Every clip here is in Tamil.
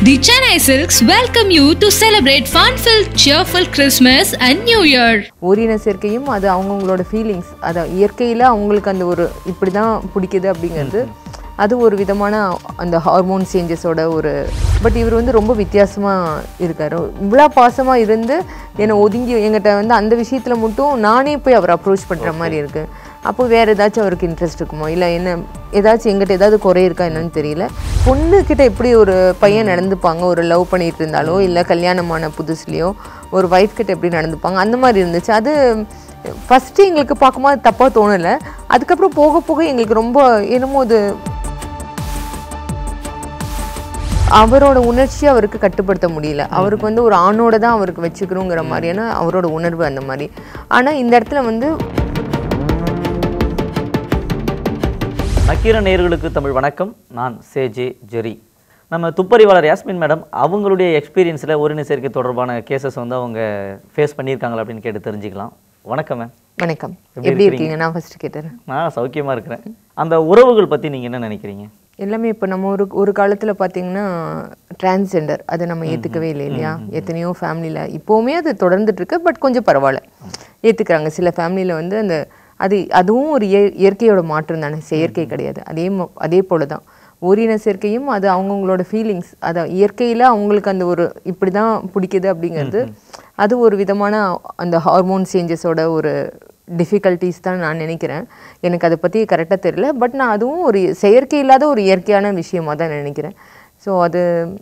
The Chennai Silks welcome you to celebrate fun-filled, cheerful Christmas and New Year. ஓரின சேர்க்கையும் அது அவங்கவுங்களோட ஃபீலிங்ஸ் அதை இயற்கையில் அவங்களுக்கு அந்த ஒரு இப்படி தான் பிடிக்குது அப்படிங்கிறது அது ஒரு விதமான அந்த ஹார்மோன் சேஞ்சஸோட ஒரு பட் இவர் வந்து ரொம்ப வித்தியாசமாக இருக்கார் இவ்வளோ பாசமாக இருந்து என்னை ஒதுங்கி எங்கிட்ட வந்து அந்த விஷயத்தில் மட்டும் நானே போய் அவர் அப்ரோச் பண்ணுற மாதிரி இருக்குது அப்போ வேறு ஏதாச்சும் அவருக்கு இன்ட்ரெஸ்ட் இருக்குமோ இல்லை என்ன ஏதாச்சும் எங்கிட்ட ஏதாவது குறை இருக்கா என்னன்னு தெரியல பொண்ணுக்கிட்ட எப்படி ஒரு பையன் நடந்துப்பாங்க ஒரு லவ் பண்ணிட்டு இருந்தாலோ இல்லை கல்யாணமான புதுசுலேயோ ஒரு ஒய்ஃப் கிட்ட எப்படி நடந்துப்பாங்க அந்த மாதிரி இருந்துச்சு அது ஃபஸ்ட்டு எங்களுக்கு பார்க்கும்போது தப்பாக தோணலை அதுக்கப்புறம் போக போக எங்களுக்கு ரொம்ப என்னமோ அது அவரோட உணர்ச்சியை அவருக்கு கட்டுப்படுத்த முடியல அவருக்கு வந்து ஒரு ஆணோட தான் அவருக்கு வச்சுக்கணுங்கிற மாதிரியான அவரோட உணர்வு அந்த மாதிரி ஆனால் இந்த இடத்துல வந்து நக்கீர நேயர்களுக்கு தமிழ் வணக்கம் நான் சேஜே ஜெரி நம்ம துப்பறிவாளர் யாஸ்மின் மேடம் அவங்களுடைய எக்ஸ்பீரியன்ஸில் ஒருணி சேர்க்கை தொடர்பான கேசஸ் வந்து அவங்க ஃபேஸ் பண்ணியிருக்காங்களா அப்படின்னு கேட்டு தெரிஞ்சுக்கலாம் வணக்கம் மேம் வணக்கம் எப்படி இருக்கீங்க நான் ஃபர்ஸ்ட் கேட்டேன் நான் சௌக்கியமாக இருக்கிறேன் அந்த உறவுகள் பற்றி நீங்கள் என்ன நினைக்கிறீங்க எல்லாமே இப்போ நம்ம ஒரு ஒரு காலத்தில் பார்த்தீங்கன்னா டிரான்ஸ்ஜெண்டர் அதை நம்ம ஏற்றுக்கவே இல்லை இல்லையா எத்தனையோ ஃபேமிலியில் இப்போவுமே அது தொடர்ந்துட்டு இருக்கு பட் கொஞ்சம் பரவாயில்ல ஏற்றுக்கிறாங்க சில ஃபேமிலியில் வந்து அந்த அது அதுவும் ஒரு இய இயற்கையோட மாற்றம் தானே செயற்கை கிடையாது அதே ம- அதே போல தான் ஓரின சேர்க்கையும் அது அவங்கவுங்களோட ஃபீலிங்ஸ் அதை இயற்கையில் அவங்களுக்கு அந்த ஒரு இப்படி தான் பிடிக்குது அப்படிங்கிறது அது ஒரு விதமான அந்த ஹார்மோன் சேஞ்சஸோட ஒரு டிஃபிகல்ட்டிஸ் தான் நான் நினைக்கிறேன் எனக்கு அதை பற்றி கரெக்டாக தெரியல பட் நான் அதுவும் ஒரு செயற்கை இல்லாத ஒரு இயற்கையான விஷயமா தான் நினைக்கிறேன் ஸோ அது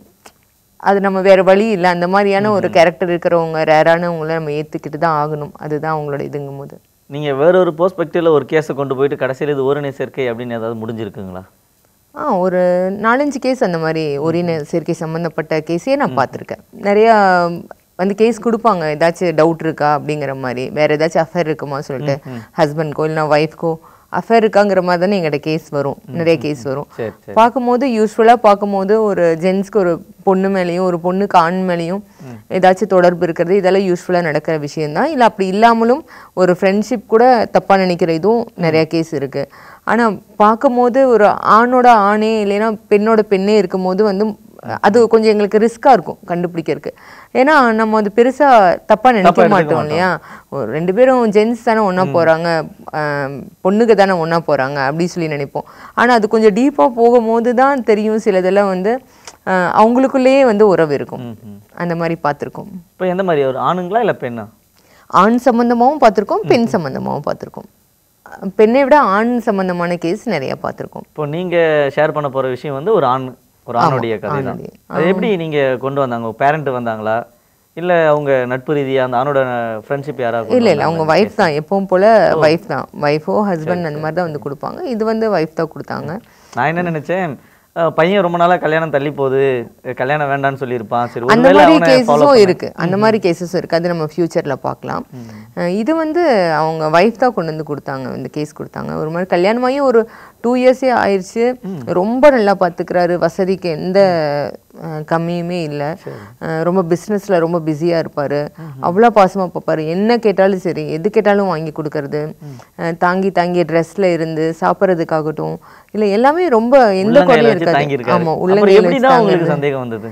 அது நம்ம வேறு வழி இல்லை அந்த மாதிரியான ஒரு கேரக்டர் இருக்கிறவங்க ரேரானவங்கள நம்ம ஏற்றுக்கிட்டு தான் ஆகணும் அதுதான் அவங்களோட இதுங்கும் போது நீங்கள் வேற ஒரு பெர்ஸ்பெக்டிவில் ஒரு கேஸை கொண்டு போயிட்டு கடைசியில் இது ஒருணை சேர்க்கை அப்படின்னு ஏதாவது முடிஞ்சிருக்குங்களா ஆ ஒரு நாலஞ்சு கேஸ் அந்த மாதிரி ஒரின சேர்க்கை சம்மந்தப்பட்ட கேஸே நான் பார்த்துருக்கேன் நிறையா வந்து கேஸ் கொடுப்பாங்க ஏதாச்சும் டவுட் இருக்கா அப்படிங்கிற மாதிரி வேற ஏதாச்சும் அஃபேர் இருக்குமா சொல்லிட்டு ஹஸ்பண்ட்க்கோ இல்லைனா ஒய்ஃப்க்கோ அஃபேர் இருக்காங்கிற மாதிரி தானே எங்கிட்ட கேஸ் வரும் நிறைய கேஸ் வரும் சரி சரி பார்க்கும்போது யூஸ்வலாக பார்க்கும்போது ஒரு ஜென்ஸ்க்கு ஒரு பொண்ணு மேலேயும் ஒரு பொண்ணுக்கு ஆண் மேலேயும் ஏதாச்சும் தொடர்பு இருக்கிறது இதெல்லாம் யூஸ்ஃபுல்லாக நடக்கிற விஷயம்தான் இல்லை அப்படி இல்லாமலும் ஒரு ஃப்ரெண்ட்ஷிப் கூட தப்பாக நினைக்கிற இதுவும் நிறைய கேஸ் இருக்குது ஆனால் பார்க்கும்போது ஒரு ஆணோட ஆணே இல்லைன்னா பெண்ணோட பெண்ணே இருக்கும்போது வந்து அது கொஞ்சம் எங்களுக்கு ரிஸ்க்காக இருக்கும் கண்டுபிடிக்கிறதுக்கு ஏன்னா நம்ம அது பெருசாக தப்பாக நினைக்க மாட்டோம் இல்லையா ஒரு ரெண்டு பேரும் ஜென்ஸ் தானே ஒன்றா போகிறாங்க பொண்ணுக்கு தானே ஒன்றா போகிறாங்க அப்படி சொல்லி நினைப்போம் ஆனால் அது கொஞ்சம் டீப்பாக போகும்போது தான் தெரியும் சிலதெல்லாம் வந்து ஆஹ் அவங்களுக்குள்ளேயே வந்து உறவு இருக்கும் அந்த மாதிரி பார்த்துருக்கோம் இப்போ எந்த மாதிரி ஒரு ஆணுங்களா இல்லை பெண்ணா ஆண் சம்பந்தமாகவும் பார்த்துருக்கோம் பெண் சம்பந்தமாகவும் பார்த்துருக்கோம் அஹ் பெண்ணை விட ஆண் சம்பந்தமான கேஸ் நிறைய பார்த்துருக்கோம் இப்போ நீங்கள் ஷேர் பண்ண போகிற விஷயம் வந்து ஒரு ஆண் ஒரு ஆணுடைய கதை தான் ஆணுடைய. அது எப்படி நீங்கள் கொண்டு வந்தாங்க பேரண்ட் வந்தாங்களா இல்லை அவங்க நட்பு ரீதியாக அந்த ஆணோட ஃப்ரெண்ட்ஷிப் யாராவது இல்லை இல்லை அவங்க ஒய்ஃப் தான் எப்பவும் போல் ஒய்ஃப் தான் ஒய்ஃபோ ஹஸ்பண்ட் அந்த மாதிரி தான் வந்து கொடுப்பாங்க இது வந்து ஒய்ஃப் தான் கொடுத்தாங்க நான் என்ன நினைச்சேன் அஹ் பையன் ரொம்ப நாளா கல்யாணம் தள்ளி போகுது அஹ் கல்யாணம் வேண்டாம்னு சொல்லியிருப்பான் சரி அந்த ஒருவேளை மாதிரி அவனை follow கேசஸும் பண்ண- இருக்கு அந்த மாதிரி கேசஸும் இருக்கு அது நம்ம ஃபியூச்சர்ல பார்க்கலாம் அஹ் இது வந்து அவங்க ஒய்ஃப் தான் கொண்டு வந்து கொடுத்தாங்க இந்த கேஸ் கொடுத்தாங்க ஒரு மாதிரி கல்யாணமாகி ஒரு டூ இயர்ஸே ஆயிடுச்சு ரொம்ப நல்லா பார்த்துக்கிறாரு வசதிக்கு எந்த அஹ், கம்மியுமே இல்லை ரொம்ப பிஸ்னஸில் ரொம்ப பிஸியாக இருப்பார் அவ்வளோ பாசமாக பார்ப்பாரு என்ன கேட்டாலும் சரி எது கேட்டாலும் வாங்கி கொடுக்கறது அஹ், தாங்கி தாங்கி ட்ரெஸ்ல இருந்து சாப்பிட்றதுக்காகட்டும் இல்லை எல்லாமே ரொம்ப எந்த உள்ளங்கையில குறையும் வச்சு இருக்காது தாங்கியிருக்காரு. ஆமாம் அப்புறம் உள்ளங்கையில் எப்படி வச்சு தான் தாங்குறது. உங்களுக்கு சந்தேகம் வந்தது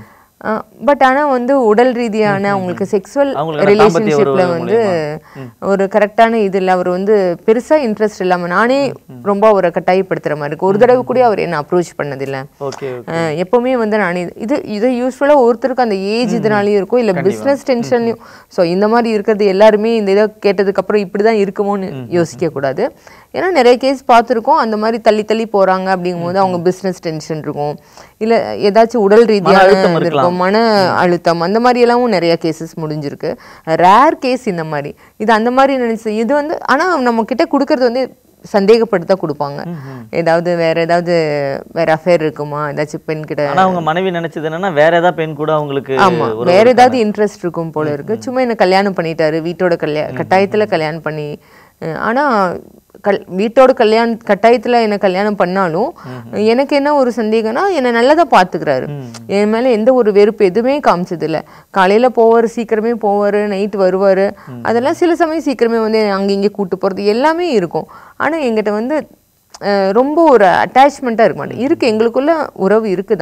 பட் ஆனா வந்து உடல் ரீதியான அவங்களுக்கு செக்ஸுவல் அவங்களுக்கு அந்த தாம்பத்திய ரிலேஷன்ஷிப்ல உறவு வந்து ஒரு கரெக்டான இது இல்லை அவர் வந்து பெருசா இன்ட்ரெஸ்ட் இல்லாம நானே ரொம்ப அவரை கட்டாயப்படுத்துற மாதிரி இருக்கு ஒரு தடவை கூட அவர் என்ன அப்ரோச் பண்ணதில்லை ஓகே அஹ் எப்பவுமே வந்து நான் இது- இது இது யூஸ்வலாக ஒருத்தருக்கு அந்த ஏஜ் இதனாலயும் இருக்கும் இல்லை பிஸ்னஸ் டென்ஷன்லையும் ஸோ இந்த மாதிரி இருக்கிறது எல்லாருமே இந்த இதை கேட்டதுக்கு அப்புறம் இப்படி தான் இருக்குமோன்னு யோசிக்க கூடாது ஏன்னா நிறைய கேஸ் பார்த்துருக்கோம் அந்த மாதிரி தள்ளி தள்ளி போறாங்க அப்படிங்கும்போது அவங்க பிஸ்னஸ் டென்ஷன் இருக்கும் இல்லை ஏதாச்சும் உடல் ரீதியான அழுத்தம் இது இருக்கும் மன அழுத்தம் அந்த மாதிரி எல்லாமும் நிறைய கேசஸ் முடிஞ்சிருக்கு ரேர் கேஸ் இந்த மாதிரி இது அந்த மாதிரி நினைச்சு இது வந்து ஆனா நம்ம கிட்ட கொடுக்கறது வந்து சந்தேகப்பட்டு தான் கொடுப்பாங்க ஏதாவது வேற ஏதாவது வேற அஃபேர் இருக்குமா ஏதாச்சும் பெண் கிட்ட ஆனா அவங்க மனைவி நினைச்சது என்னன்னா வேற ஏதாவது பெண் கூட அவங்களுக்கு ஆமா ஒரு வேற ஏதாவது இன்ட்ரெஸ்ட் இருக்கும் போல இருக்கு சும்மா என்ன கல்யாணம் பண்ணிட்டாரு வீட்டோட கல்யாண கட்டாயத்துல கல்யாணம் பண்ணி அஹ் ஆனா கல் வீட்டோட கல்யாண கட்டாயத்துல என்ன கல்யாணம் பண்ணாலும் எனக்கு என்ன ஒரு சந்தேகம்னா என்னை நல்லதா பாத்துக்கிறாரு என் மேல எந்த ஒரு வெறுப்பு எதுவுமே காமிச்சது இல்ல காலையில போவாரு சீக்கிரமே போவாரு நைட் வருவாரு அதெல்லாம் சில சமயம் சீக்கிரமே வந்து அங்க இங்க கூட்டு போறது எல்லாமே இருக்கும் ஆனா எங்கிட்ட வந்து அஹ் ரொம்ப ஒரு அட்டாச்மெண்ட்டாக இருக்க மாட்டேன் இருக்கு எங்களுக்குள்ள உறவு இருக்குதான்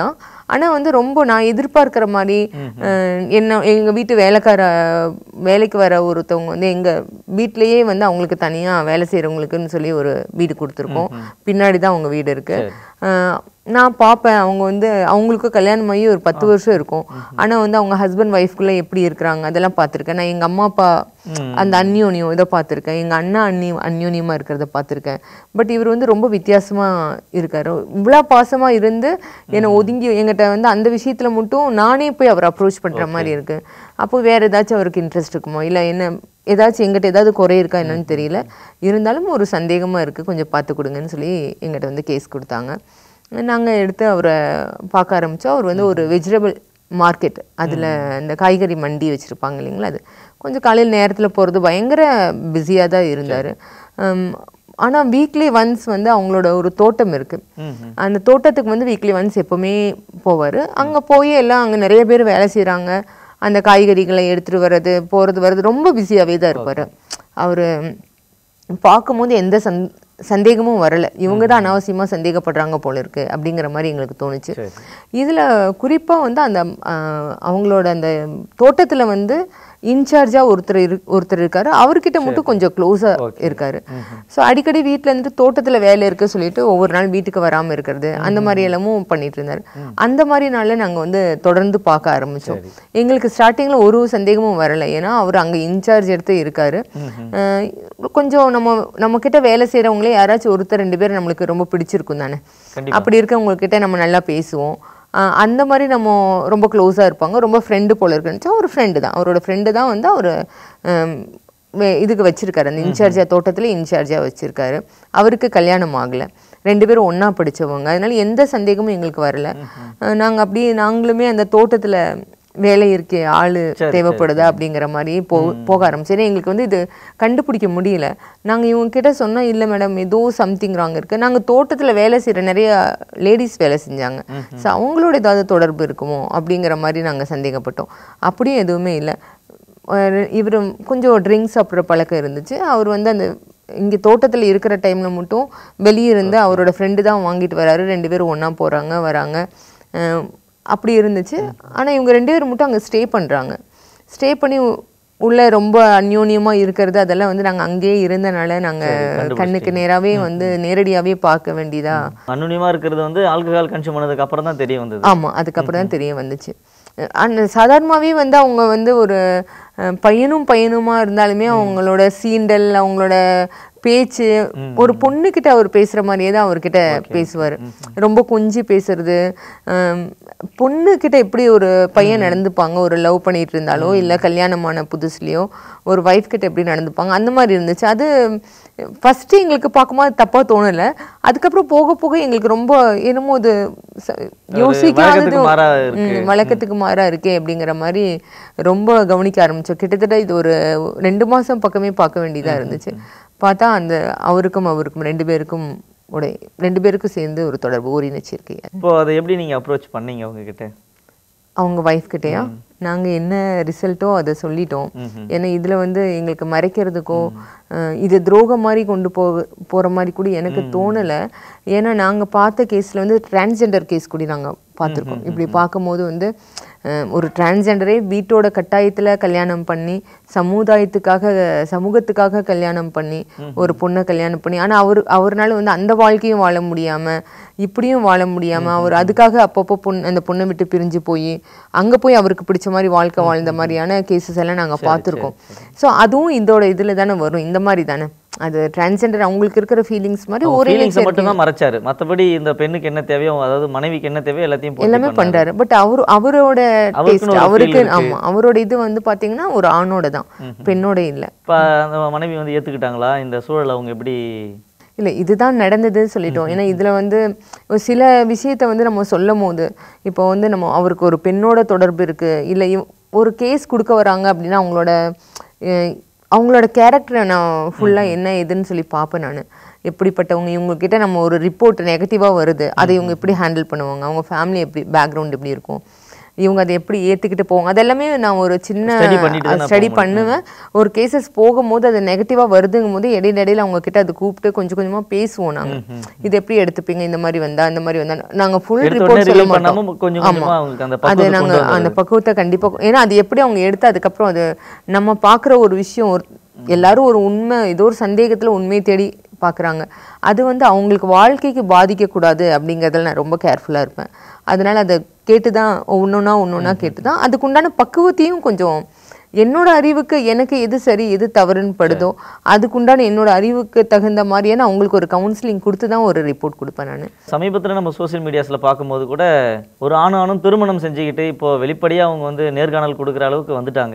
ஆனால் வந்து ரொம்ப நான் எதிர்பார்க்குற மாதிரி அஹ், என்ன எங்கள் வீட்டு வேலைக்கார வேலைக்கு வர ஒருத்தவங்க வந்து எங்கள் வீட்டிலேயே வந்து அவங்களுக்கு தனியாக வேலை செய்கிறவங்களுக்குன்னு சொல்லி ஒரு வீடு கொடுத்துருக்கோம் பின்னாடி தான் அவங்க வீடு இருக்குது நான் பார்ப்பேன் அவங்க வந்து அவங்களுக்கும் கல்யாணம் ஆகி ஒரு பத்து வருஷம் இருக்கும் ஆனால் வந்து அவங்க ஹஸ்பண்ட் ஒய்ஃப்குள்ளே எப்படி இருக்கிறாங்க அதெல்லாம் பார்த்துருக்கேன் நான் எங்கள் அம்மா அப்பா அந்த அந்யோன்யம் இதை பார்த்துருக்கேன் எங்கள் அண்ணா அண்ணி அந்யோன்யமாக இருக்கிறத பார்த்துருக்கேன் பட் இவர் வந்து ரொம்ப வித்தியாசமாக இருக்காரு இவ்வளோ பாசமாக இருந்து என்னை ஒதுங்கி எங்கிட்ட வந்து அந்த விஷயத்தில் மட்டும் நானே போய் அவர் அப்ரோச் பண்ணுற மாதிரி இருக்கு அப்போ வேற ஏதாச்சும் அவருக்கு இன்ட்ரெஸ்ட் இருக்குமோ இல்லை என்ன ஏதாச்சும் எங்கிட்ட ஏதாவது குறை இருக்கா என்னன்னு தெரியல இருந்தாலும் ஒரு சந்தேகமாக இருக்குது கொஞ்சம் பார்த்து கொடுங்கன்னு சொல்லி எங்கிட்ட வந்து கேஸ் கொடுத்தாங்க நாங்கள் எடுத்து அவரை பார்க்க ஆரம்பித்தோம் அவர் வந்து ஒரு வெஜிடபிள் மார்க்கெட் அதில் இந்த காய்கறி மண்டி வச்சுருப்பாங்க இல்லைங்களா அது கொஞ்சம் காலையில் நேரத்தில் போகிறது பயங்கர பிஸியாக தான் இருந்தார் ஆனால் வீக்லி ஒன்ஸ் வந்து அவங்களோட ஒரு தோட்டம் இருக்குது அந்த தோட்டத்துக்கு வந்து வீக்லி ஒன்ஸ் எப்போவுமே போவார் அங்கே போய் எல்லாம் அங்கே நிறைய பேர் வேலை செய்கிறாங்க அந்த காய்கறிகளை எடுத்துகிட்டு வர்றது போகிறது வர்றது ரொம்ப பிஸியாகவே தான் இருப்பார் அவர் பார்க்கும்போது எந்த சந் சந்தேகமும் வரல இவங்க தான் அனாவசியமா சந்தேகப்படுறாங்க போல இருக்கு அப்படிங்கிற மாதிரி எங்களுக்கு தோணுச்சு இதுல குறிப்பா வந்து அந்த ஆஹ், அவங்களோட அந்த தோட்டத்துல வந்து இன்சார்ஜா ஒருத்தர் இரு ஒருத்தர் இருக்காரு அவர்கிட்ட மட்டும் கொஞ்சம் க்ளோஸா இருக்காரு ஸோ அடிக்கடி வீட்ல இருந்து தோட்டத்துல வேலை இருக்கு சொல்லிட்டு ஒவ்வொரு நாள் வீட்டுக்கு வராம இருக்கிறது அந்த மாதிரி எல்லாமும் பண்ணிட்டு இருந்தாரு அந்த மாதிரி நாள்ல நாங்க வந்து தொடர்ந்து பார்க்க ஆரம்பிச்சோம் எங்களுக்கு ஸ்டார்டிங்ல ஒரு சந்தேகமும் வரல ஏன்னா அவர் அங்க இன்சார்ஜ் எடுத்து இருக்காரு அஹ் கொஞ்சம் நம்ம நம்ம கிட்ட வேலை செய்யறவங்களே யாராச்சும் ஒருத்தர் ரெண்டு பேர் நம்மளுக்கு ரொம்ப பிடிச்சிருக்கும் தானே அப்படி இருக்கவங்க கிட்ட நம்ம நல்லா பேசுவோம் அஹ் அந்த மாதிரி நம்ம ரொம்ப க்ளோஸாக இருப்பாங்க ரொம்ப ஃப்ரெண்டு போல இருக்குன்னு ஒரு ஃப்ரெண்டு தான் அவரோட ஃப்ரெண்டு தான் வந்து அவர் இதுக்கு வச்சிருக்காரு அந்த இன்சார்ஜா தோட்டத்தில் இன்சார்ஜாக வச்சிருக்காரு அவருக்கு கல்யாணம் ஆகலை ரெண்டு பேரும் ஒண்ணா படிச்சவங்க அதனால எந்த சந்தேகமும் எங்களுக்கு வரல அஹ் நாங்க அப்படியே நாங்களுமே அந்த தோட்டத்துல வேலை இருக்கே ஆளு தேவைப்படுதா அப்படிங்கிற மாதிரி போ போக ஆரம்பிச்சு ஏன்னா எங்களுக்கு வந்து இது கண்டுபிடிக்க முடியல நாங்க இவங்க கிட்ட சொன்னா இல்ல மேடம் ஏதோ சம்திங் ராங் இருக்கு நாங்க தோட்டத்துல வேலை செய்யற நிறைய லேடிஸ் வேலை செஞ்சாங்க ஸோ அவங்களோட ஏதாவது தொடர்பு இருக்குமோ அப்படிங்கிற மாதிரி நாங்க சந்தேகப்பட்டோம் அப்படியும் எதுவுமே இல்லை இவர் கொஞ்சம் ட்ரிங்க்ஸ் சாப்பிட்ற பழக்கம் இருந்துச்சு அவர் வந்து அந்த இங்கே தோட்டத்தில் இருக்கிற டைமில் மட்டும் வெளியே இருந்து அவரோட ஃப்ரெண்டு தான் வாங்கிட்டு வராரு ரெண்டு பேரும் ஒன்றா போகிறாங்க வராங்க அஹ் அப்படி இருந்துச்சு ஆனால் இவங்க ரெண்டு பேரும் மட்டும் அங்கே ஸ்டே பண்ணுறாங்க ஸ்டே பண்ணி உ- உள்ள ரொம்ப அந்யோன்யமாக இருக்கிறது அதெல்லாம் வந்து நாங்கள் அங்கேயே இருந்தனால நாங்கள் கண்ணுக்கு நேராகவே வந்து நேரடியாகவே பார்க்க வேண்டியதா அனுனியமா இருக்கிறது வந்து ஆல்கஹால் கன்சியூம் பண்ணதுக்கு அப்புறம் தான் தெரிய வந்தது ஆமா அதுக்கப்புறம் தான் தெரிய வந்துச்சு அஹ் அந்த சாதாரணமாவே வந்து அவங்க வந்து ஒரு அஹ், பையனும் பையனுமா இருந்தாலுமே அவங்களோட சீண்டல் அவங்களோட பேச்சு ஒரு பொண்ணுகிட்ட அவர் பேசுற மாதிரியே தான் அவர்கிட்ட பேசுவார் ரொம்ப கொஞ்சி பேசுறது அஹ், பொண்ணுகிட்ட எப்படி ஒரு பையன் நடந்துப்பாங்க ஒரு லவ் பண்ணிட்டு இருந்தாலோ இல்ல கல்யாணமான புதுசுலயோ ஒரு ஒய்ஃப் கிட்ட எப்படி நடந்துப்பாங்க அந்த மாதிரி இருந்துச்சு அது ஃபர்ஸ்ட் எங்களுக்கு பார்க்கும்போது தப்பா தோணல அதுக்கப்புறம் போக போக எங்களுக்கு ரொம்ப என்னமோ அது ச- யோசிக்காதது வழக்கத்துக்கு மாறா இருக்கு. ம், வழக்கத்துக்கு மாறா இருக்கே அப்படிங்கிற மாதிரி ரொம்ப கவனிக்க ஆரம்பிச்சோம் கிட்டத்தட்ட இது ஒரு ரெண்டு மாசம் பக்கமே பார்க்க வேண்டியதா இருந்துச்சு பார்த்தா அந்த அவருக்கும் அவருக்கும் ரெண்டு பேருக்கும் உடைய ரெண்டு பேருக்கும் சேர்ந்து ஒரு தொடர்பு ஓரினச்சு இருக்கு இப்போ அதை எப்படி நீங்க அப்ரோச் பண்ணீங்க அவங்க கிட்ட அவங்க ஒய்ஃப் கிட்டயா நாங்க என்ன ரிசல்ட்டோ அதை சொல்லிட்டோம் ஏன்னா இதுல வந்து எங்களுக்கு மறைக்கிறதுக்கோ அஹ், இது துரோகம் மாதிரி கொண்டு போக போற மாதிரி கூட எனக்கு தோணல ஏன்னா நாங்க பார்த்த கேஸ்ல வந்து டிரான்ஸ்ஜெண்டர் கேஸ் கூட நாங்க பார்த்துருக்கோம் இப்படி பார்க்கும்போது வந்து அஹ், ஒரு டிரான்ஸ்ஜெண்டரே வீட்டோட கட்டாயத்துல கல்யாணம் பண்ணி சமுதாயத்துக்காக சமூகத்துக்காக கல்யாணம் பண்ணி ஒரு பொண்ணை கல்யாணம் பண்ணி ஆனா அவர் அவர்னால வந்து அந்த வாழ்க்கையும் வாழ முடியாம இப்படியும் வாழ முடியாம அவர் அதுக்காக அப்பப்போ பொண்ணு அந்த பொண்ணை விட்டு பிரிஞ்சு போய் அங்க போய் அவருக்கு பிடிச்ச மாதிரி வாழ்க்கை வாழ்ந்த மாதிரியான கேசஸ் எல்லாம் நாங்க பார்த்துருக்கோம் ஸோ அதுவும் இதோட இதுல தானே வரும் இந்த மாதிரி தானே அது டிரான்ஸ்ஜெண்டர் அவங்களுக்கு இருக்கிற ஃபீலிங்ஸ் மாதிரி ஒரே ஃபீலிங்ஸை மட்டும் தான் மறைச்சாரு மத்தபடி இந்த பெண்ணுக்கு என்ன தேவையோ அதாவது மனைவிக்கு என்ன தேவையோ எல்லாத்தையும் பூர்த்தி எல்லாமே பண்ணாரு. பண்றாரு பட் அவரு அவரோட அவருக்குன்னு டேஸ்ட் ஒரு அவருக்கு feel இருக்கு. ஆமா அவரோட இது வந்து பாத்தீங்கன்னா ஒரு ஆணோட தான் பெண்ணோட இல்ல இப்ப அந்த மனைவி வந்து ஏத்துக்கிட்டாங்களா இந்த சூழலை அவங்க எப்படி இல்ல இதுதான் நடந்தது சொல்லிட்டோம் ஏன்னா இதுல வந்து ஒரு சில விஷயத்த வந்து நம்ம சொல்லும் போது இப்போ வந்து நம்ம அவருக்கு ஒரு பெண்ணோட தொடர்பு இருக்கு இல்ல இவ்- ஒரு கேஸ் கொடுக்க வராங்க அப்படின்னா அவங்களோட அஹ், அவங்களோட கேரக்டரை நான் ஃபுல்லா என்ன ஏதுன்னு சொல்லி பார்ப்பேன் நான் எப்படிப்பட்டவங்க இவங்க கிட்ட நம்ம ஒரு ரிப்போர்ட் நெகட்டிவா வருது அதை இவங்க எப்படி ஹேண்டில் பண்ணுவாங்க அவங்க ஃபேமிலி எப்படி பேக்ரவுண்ட் எப்படி இருக்கும் இவங்க அதை எப்படி ஏத்துக்கிட்டு போவாங்க அதெல்லாமே நான் ஒரு சின்ன Study பண்ணிட்டு தானே ஸ்டடி போக முடியும். பண்ணுவேன் ஒரு கேசஸ் போகும்போது அது நெகட்டிவா வருதுங்கும் போது இடையில இடையில அவங்க கிட்ட அது கூப்பிட்டு கொஞ்சம் கொஞ்சமா பேசுவோம் நாங்க இது எப்படி எடுத்துப்பீங்க இந்த மாதிரி வந்தா இந்த மாதிரி வந்தா நாங்க ஃபுல் எடுத்த ரிப்போர்ட் உடனே சொல்ல review பண்ணாம மாட்டோம் கொஞ்சம் ஆமா. கொஞ்சமா அவங்களுக்கு அந்த அது பக்குவத்தை நாங்க கொண்டு அந்த பக்குவத்தை கண்டிப்பா ஏன்னா அது எப்படி அவங்க எடுத்து அதுக்கப்புறம் அது நம்ம பாக்குற ஒரு விஷயம் ஒரு எல்லாரும் ஒரு உண்மை ஏதோ ஒரு சந்தேகத்துல உண்மையை தேடி பாக்குறாங்க அது வந்து அவங்களுக்கு வாழ்க்கைக்கு பாதிக்க கூடாது அப்படிங்கறதுல நான் ரொம்ப கேர்ஃபுல்லா இருப்பேன் அதனால அதை கேட்டுதான் ஒன்னொன்னா ஒன்னொன்னா கேட்டுதான் அதுக்குண்டான பக்குவத்தையும் கொஞ்சம் என்னோட அறிவுக்கு எனக்கு எது சரி எது தவறுன்னு படுதோ அதுக்குண்டான என்னோட அறிவுக்கு தகுந்த மாதிரியான அவங்களுக்கு ஒரு கவுன்சிலிங் கொடுத்து தான் ஒரு ரிப்போர்ட் கொடுப்பேன் நான் சமீபத்துல நம்ம சோஷியல் மீடியாஸ்ல பார்க்கும்போது கூட ஒரு ஆணும் ஆணும் திருமணம் செஞ்சுக்கிட்டு இப்போ வெளிப்படையா அவங்க வந்து நேர்காணல் கொடுக்குற அளவுக்கு வந்துட்டாங்க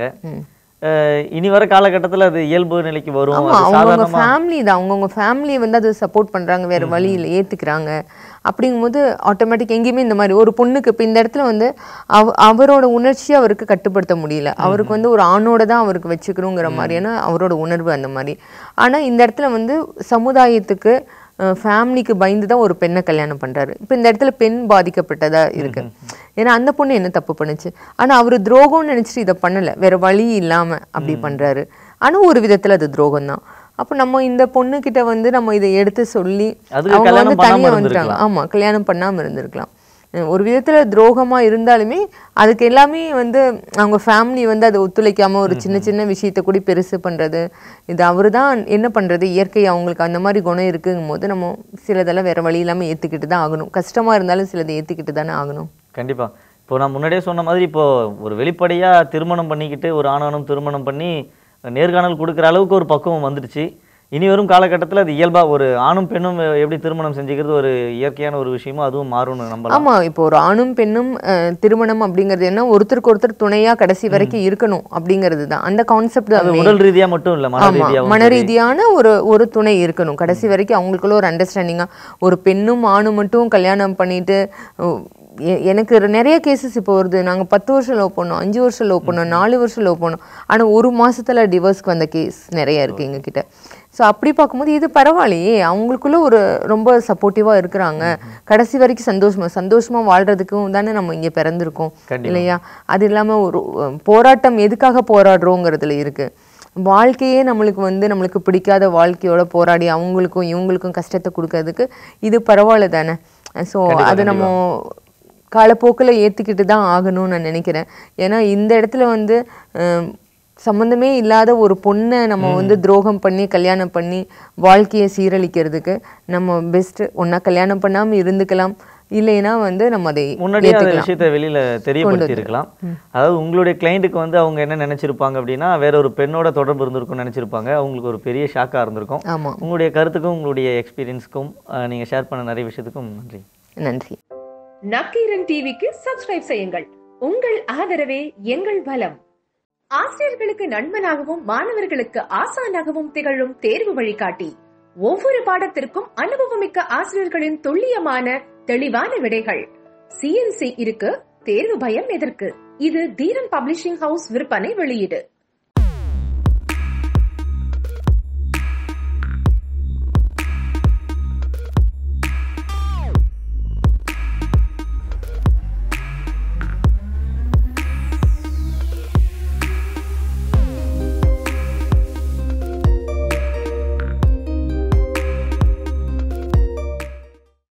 அஹ் இனி வர காலகட்டத்துல அது இயல்பு நிலைக்கு வரும் ஆமா அது அவங்கவுங்க சாதாரணமா ஃபேமிலி தான் அவங்கவுங்க ஃபேமிலியை வந்து அதை சப்போர்ட் பண்றாங்க வேற வழியில் ஏத்துக்கிறாங்க அப்படிங்கும்போது ஆட்டோமேட்டிக் எங்கேயுமே இந்த மாதிரி ஒரு பொண்ணுக்கு இப்போ இந்த இடத்துல வந்து அவ அவரோட உணர்ச்சியை அவருக்கு கட்டுப்படுத்த முடியல அவருக்கு வந்து ஒரு ஆணோட தான் அவருக்கு வச்சுக்கணுங்கிற மாதிரியான அவரோட உணர்வு அந்த மாதிரி ஆனா இந்த இடத்துல வந்து சமுதாயத்துக்கு ஃபேமிலிக்கு பயந்து தான் ஒரு பெண்ணை கல்யாணம் பண்றாரு இப்போ இந்த இடத்துல பெண் பாதிக்கப்பட்டதா இருக்கு ஏன்னா அந்த பொண்ணு என்ன தப்பு பண்ணுச்சு ஆனா அவரு துரோகம்னு நினைச்சிட்டு இதை பண்ணல வேற வழி இல்லாம அப்படி பண்றாரு ஆனா ஒரு விதத்துல அது துரோகம் தான் அப்போ நம்ம இந்த பொண்ணு கிட்ட வந்து நம்ம இதை எடுத்து சொல்லி அதுக்கு அவங்க கல்யாணம் வந்து பண்ணாம தனியா வந்துட்டாங்க ஆமா கல்யாணம் பண்ணாம இருந்திருக்கலாம் அஹ் ஒரு விதத்துல துரோகமா இருந்தாலுமே அதுக்கு எல்லாமே வந்து அவங்க ஃபேமிலி வந்து அதை ஒத்துழைக்காம ஒரு சின்ன சின்ன விஷயத்த கூட பெருசு பண்றது இது அவர்தான் என்ன பண்றது இயற்கை அவங்களுக்கு அந்த மாதிரி குணம் இருக்குங்கும் போது நம்ம சிலதெல்லாம் வேற வழி இல்லாம ஏத்துக்கிட்டு தான் ஆகணும் கஷ்டமா இருந்தாலும் சிலதை ஏத்துக்கிட்டு தானே ஆகணும் கண்டிப்பா இப்போ நான் முன்னாடியே சொன்ன மாதிரி இப்போ ஒரு வெளிப்படையா திருமணம் பண்ணிக்கிட்டு ஒரு ஆணானும் திருமணம் பண்ணி நேர்காணல் கொடுக்குற அளவுக்கு ஒரு பக்குவம் வந்துடுச்சு இனி வரும் காலகட்டத்துல அது இயல்பா ஒரு ஆணும் பெண்ணும் எப்படி திருமணம் செஞ்சுக்கிறது ஒரு இயற்கையான ஒரு விஷயமோ அதுவும் மாறும்னு நம்பலாம் ஆமா இப்போ ஒரு ஆணும் பெண்ணும் அஹ், திருமணம் அப்படிங்கிறது என்ன ஒருத்தருக்கு ஒருத்தர் துணையா கடைசி வரைக்கும் இருக்கணும் அப்படிங்கிறது தான் அந்த கான்செப்ட் அது உடல் ரீதியா மட்டும் இல்ல மன ஆமா ரீதியாவும் மன ரீதியான ஒரு ஒரு துணை இருக்கணும் கடைசி வரைக்கும் அவங்களுக்குள்ள ஒரு அண்டர்ஸ்டாண்டிங்கா ஒரு பெண்ணும் ஆணும் மட்டும் கல்யாணம் பண்ணிட்டு உ, எ- எனக்கு ஒரு நிறைய கேசஸ் இப்போ வருது நாங்க பத்து வருஷம் லவ் பண்ணோம் அஞ்சு வருஷம் லவ் பண்ணோம் நாலு வருஷம் லவ் பண்ணோம் ஆனா ஒரு மாசத்துல டிவோர்ஸ்க்கு வந்த கேஸ் நிறைய இருக்கு எங்க கிட்ட ஸோ அப்படி பார்க்கும்போது இது பரவாயில்லையே அவங்களுக்குள்ள ஒரு ரொம்ப சப்போர்ட்டிவா இருக்கிறாங்க கடைசி வரைக்கும் சந்தோஷமா சந்தோஷமா வாழ்றதுக்கும் தானே நம்ம இங்க பிறந்திருக்கோம் கண்டிப்பா. இல்லையா அது இல்லாம ஒரு அஹ், போராட்டம் எதுக்காக போராடுறோங்கிறதுல இருக்கு வாழ்க்கையே நம்மளுக்கு வந்து நம்மளுக்கு பிடிக்காத வாழ்க்கையோட போராடி அவங்களுக்கும் இவங்களுக்கும் கஷ்டத்தை கொடுக்கறதுக்கு இது பரவாயில்ல தானே ஸோ அது நம்ம காலப்போக்கில் ஏற்றுக்கிட்டு தான் ஆகணும்னு நான் நினைக்கிறேன் ஏன்னா இந்த இடத்துல வந்து அஹ், சம்மந்தமே இல்லாத ஒரு பொண்ணை நம்ம வந்து துரோகம் பண்ணி கல்யாணம் பண்ணி வாழ்க்கையை சீரழிக்கிறதுக்கு நம்ம பெஸ்ட் ஒன்றா கல்யாணம் பண்ணாமல் இருந்துக்கலாம் இல்லைன்னா வந்து நம்ம அதை முன்னாடியே அந்த ஏத்துக்கலாம். விஷயத்தை வெளியில தெரியப்படுத்தி இருக்கலாம் அதாவது உங்களுடைய கிளைண்ட்டுக்கு வந்து அவங்க என்ன நினைச்சிருப்பாங்க அப்படின்னா வேற ஒரு பெண்ணோட தொடர்பு இருந்திருக்கும்னு நினைச்சிருப்பாங்க அவங்களுக்கு ஒரு பெரிய ஷாக்கா இருந்திருக்கும் ஆமா உங்களுடைய கருத்துக்கும் உங்களுடைய எக்ஸ்பீரியன்ஸ்க்கும் அஹ், நீங்க ஷேர் பண்ண நிறைய விஷயத்துக்கும் நன்றி நன்றி நக்கீரன் டிவிக்கு சப்ஸ்கிரைப் செய்யுங்கள் உங்கள் ஆதரவே எங்கள் பலம் ஆசிரியர்களுக்கு நண்பனாகவும் மாணவர்களுக்கு ஆசானாகவும் திகழும் தேர்வு வழிகாட்டி ஒவ்வொரு பாடத்திற்கும் அனுபவமிக்க ஆசிரியர்களின் துல்லியமான தெளிவான விடைகள் சிஎன்சி இருக்கு தேர்வு பயம் எதற்கு இது தீரன் பப்ளிஷிங் ஹவுஸ் விற்பனை வெளியீடு